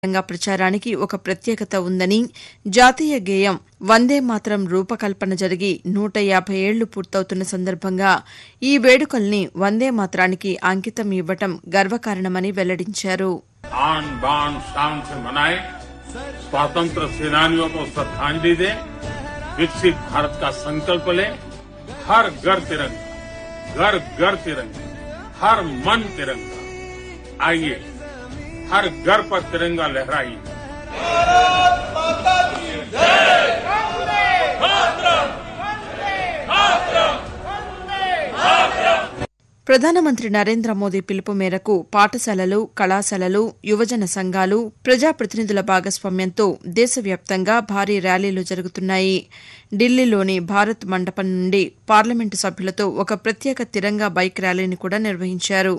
రంగా ప్రచారానికి ఒక ప్రత్యేకత ఉందని జాతీయ గేయం వందే మాతరం రూపకల్పన జరిగి నూట యాభై ఏళ్లు పూర్తవుతున్న సందర్భంగా ఈ వేడుకల్ని వందే మాతరానికి అంకితం ఇవ్వటం గర్వకారణమని వెల్లడించారు आन बान शान से मनाए स्वतंत्र सेनानियों को श्रद्धांजलि दे विकसित भारत का संकल्प ले हर घर तिरंगा घर घर तिरंगा हर मन तिरंगा आइए हर घर पर तिरंगा लहराइए ప్రధానమంత్రి నరేంద్ర మోదీ పిలుపు మేరకు పాఠశాలలు కళాశాలలు యువజన సంఘాలు ప్రజాప్రతినిధుల భాగస్వామ్యంతో దేశవ్యాప్తంగా భారీ ర్యాలీలు జరుగుతున్నాయి ఢిల్లీలోని భారత్ మండపం నుండి పార్లమెంటు సభ్యులతో ఒక ప్రత్యేక తిరంగా బైక్ ర్యాలీని కూడా నిర్వహించారు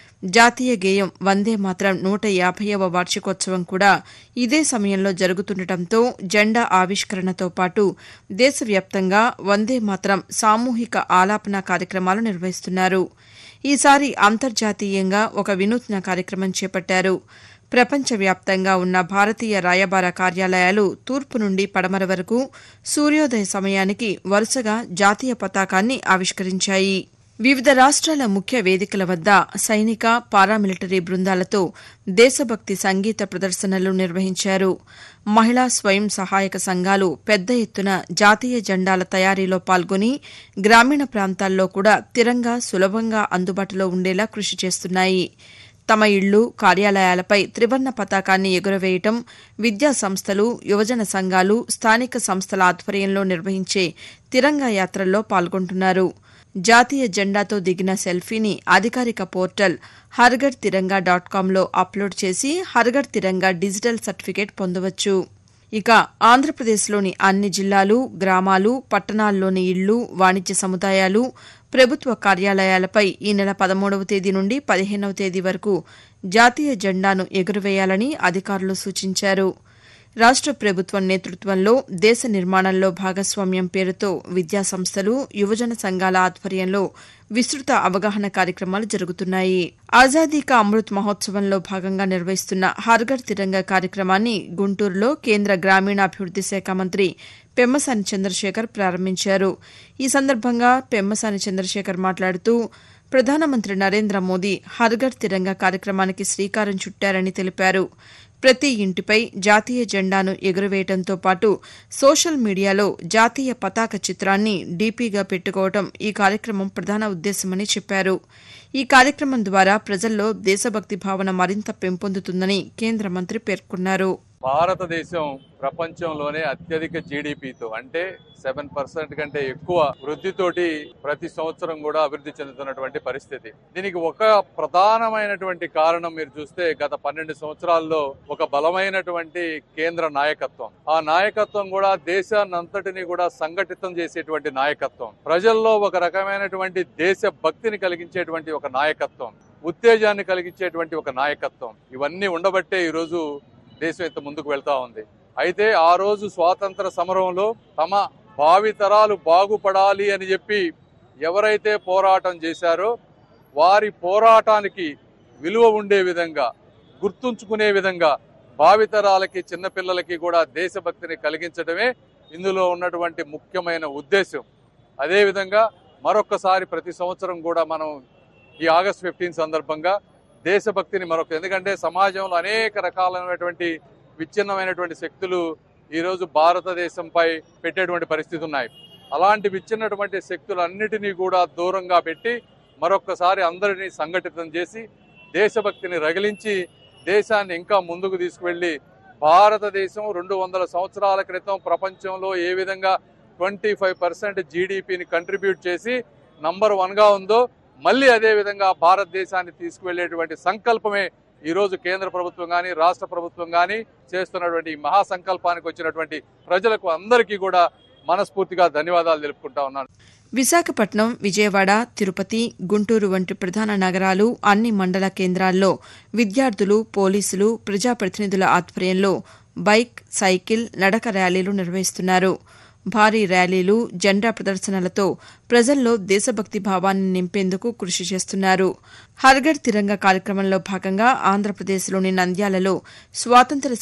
జాతీయ గేయం వందే మాతరం నూట యాభైవ వార్షికోత్సవం కూడా ఇదే సమయంలో జరుగుతుండటంతో జెండా ఆవిష్కరణతో పాటు దేశవ్యాప్తంగా వందే మాతరం సామూహిక ఆలాపన కార్యక్రమాలు నిర్వహిస్తున్నారు ఈసారి అంతర్జాతీయంగా ఒక వినూత్న కార్యక్రమం చేపట్టారు ప్రపంచవ్యాప్తంగా ఉన్న భారతీయ రాయబార కార్యాలయాలు తూర్పు నుండి పడమర వరకు సూర్యోదయ సమయానికి వరుసగా జాతీయ పతాకాన్ని ఆవిష్కరించాయి వివిధ రాష్ట్రాల ముఖ్య వేదికల వద్ద సైనిక పారామిలిటరీ బృందాలతో దేశభక్తి సంగీత ప్రదర్శనలు నిర్వహించారు మహిళా స్వయం సహాయక సంఘాలు పెద్ద ఎత్తున జాతీయ జెండాల తయారీలో పాల్గొని గ్రామీణ ప్రాంతాల్లో కూడా తిరంగా సులభంగా అందుబాటులో ఉండేలా కృషి చేస్తున్నాయి తమ ఇళ్లు కార్యాలయాలపై త్రివర్ణ పతాకాన్ని ఎగురవేయటం విద్యా సంస్థలు యువజన సంఘాలు స్థానిక సంస్థల ఆధ్వర్యంలో నిర్వహించే తిరంగా యాత్రల్లో పాల్గొంటున్నారు జాతీయ జెండాతో దిగిన సెల్ఫీని అధికారిక పోర్టల్ హర్ఘర్ తిరంగా డాట్ కాంలో అప్లోడ్ చేసి హర్ఘర్ తిరంగా డిజిటల్ సర్టిఫికేట్ పొందవచ్చు ఇక ఆంధ్రప్రదేశ్లోని అన్ని జిల్లాలు గ్రామాలు పట్టణాల్లోని ఇళ్లు వాణిజ్య సముదాయాలు ప్రభుత్వ కార్యాలయాలపై ఈ నెల పదమూడవ తేదీ నుండి పదిహేనవ తేదీ వరకు జాతీయ జెండాను ఎగురవేయాలని అధికారులు సూచించారు రాష్ట ప్రభుత్వం నేతృత్వంలో దేశ నిర్మాణంలో భాగస్వామ్యం పేరుతో విద్యా సంస్థలు యువజన సంఘాల ఆధ్వర్యంలో విస్తృత అవగాహన కార్యక్రమాలు జరుగుతున్నాయి ఆజాదీ కా అమృత్ మహోత్సవంలో భాగంగా నిర్వహిస్తున్న హర్ఘర్ తిరంగా కార్యక్రమాన్ని గుంటూరులో కేంద్ర గ్రామీణాభివృద్ది శాఖ మంత్రి పెమ్మసాని చంద్రశేఖర్ ప్రారంభించారు ఈ సందర్భంగా పెమ్మసాని చంద్రశేఖర్ మాట్లాడుతూ ప్రధానమంత్రి నరేంద్ర మోదీ హర్ఘర్ తిరంగా కార్యక్రమానికి శ్రీకారం చుట్టారని తెలిపారు ప్రతి ఇంటిపై జాతీయ జెండాను ఎగురవేయడంతో పాటు సోషల్ మీడియాలో జాతీయ పతాక చిత్రాన్ని డీపీగా పెట్టుకోవడం ఈ కార్యక్రమం ప్రధాన ఉద్దేశమని చెప్పారు ఈ కార్యక్రమం ద్వారా ప్రజల్లో దేశభక్తి భావన మరింత పెంపొందుతుందని కేంద్ర మంత్రి పేర్కొన్నారు భారతదేశం ప్రపంచంలోనే అత్యధిక జీడిపితో అంటే సెవెన్ పర్సెంట్ కంటే ఎక్కువ వృద్ధితోటి ప్రతి సంవత్సరం కూడా అభివృద్ధి చెందుతున్నటువంటి పరిస్థితి దీనికి ఒక ప్రధానమైనటువంటి కారణం మీరు చూస్తే గత పన్నెండు సంవత్సరాల్లో ఒక బలమైనటువంటి కేంద్ర నాయకత్వం ఆ నాయకత్వం కూడా దేశాన్ని అంతటిని కూడా సంఘటితం చేసేటువంటి నాయకత్వం ప్రజల్లో ఒక రకమైనటువంటి దేశ భక్తిని కలిగించేటువంటి ఒక నాయకత్వం ఉత్తేజాన్ని కలిగించేటువంటి ఒక నాయకత్వం ఇవన్నీ ఉండబట్టే ఈరోజు దేశం ఇంత ముందుకు వెళ్తా ఉంది అయితే ఆ రోజు స్వాతంత్ర సమరంలో తమ భావితరాలు బాగుపడాలి అని చెప్పి ఎవరైతే పోరాటం చేశారో వారి పోరాటానికి విలువ ఉండే విధంగా గుర్తుంచుకునే విధంగా భావితరాలకి చిన్నపిల్లలకి కూడా దేశభక్తిని కలిగించడమే ఇందులో ఉన్నటువంటి ముఖ్యమైన ఉద్దేశం అదేవిధంగా మరొకసారి ప్రతి సంవత్సరం కూడా మనం ఈ ఆగస్ట్ ఫిఫ్టీన్ సందర్భంగా దేశభక్తిని మరొక ఎందుకంటే సమాజంలో అనేక రకాలైనటువంటి విచ్ఛిన్నమైనటువంటి శక్తులు ఈరోజు భారతదేశంపై పెట్టేటువంటి పరిస్థితి ఉన్నాయి అలాంటి విచ్ఛిన్నటువంటి శక్తులన్నిటినీ కూడా దూరంగా పెట్టి మరొకసారి అందరినీ సంఘటితం చేసి దేశభక్తిని రగిలించి దేశాన్ని ఇంకా ముందుకు తీసుకువెళ్ళి భారతదేశం రెండు వందల సంవత్సరాల క్రితం ప్రపంచంలో ఏ విధంగా ట్వంటీ ఫైవ్ పర్సెంట్ జీడిపిని కంట్రిబ్యూట్ చేసి నంబర్ వన్గా ఉందో మళ్ళీ అదే విధంగా భారతదేశాన్ని తీసుకువెళ్లేటువంటి సంకల్పమే ఈ రోజు కేంద్ర ప్రభుత్వం కానీ రాష్ట్ర ప్రభుత్వం కానీ చేస్తున్నటువంటి ఈ మహాసంకల్పానికి వచ్చినటువంటి ప్రజలకు అందరికీ కూడా మనస్ఫూర్తిగా ధన్యవాదాలు తెలుపుకుంటా ఉన్నాను విశాఖపట్నం విజయవాడ తిరుపతి గుంటూరు వంటి ప్రధాన నగరాలు అన్ని మండల కేంద్రాల్లో విద్యార్థులు పోలీసులు ప్రజాప్రతినిధుల ఆధ్వర్యంలో బైక్ సైకిల్ నడక ర్యాలీలు నిర్వహిస్తున్నారు భారీ ర్యాలీలు జెండా ప్రదర్శనలతో ప్రజల్లో దేశభక్తి భావాన్ని నింపేందుకు కృషి చేస్తున్నారు హర్ఘర్ తిరంగా కార్యక్రమంలో భాగంగా ఆంధ్రప్రదేశ్లోని నంద్యాలలో స్వాతంత్ర్య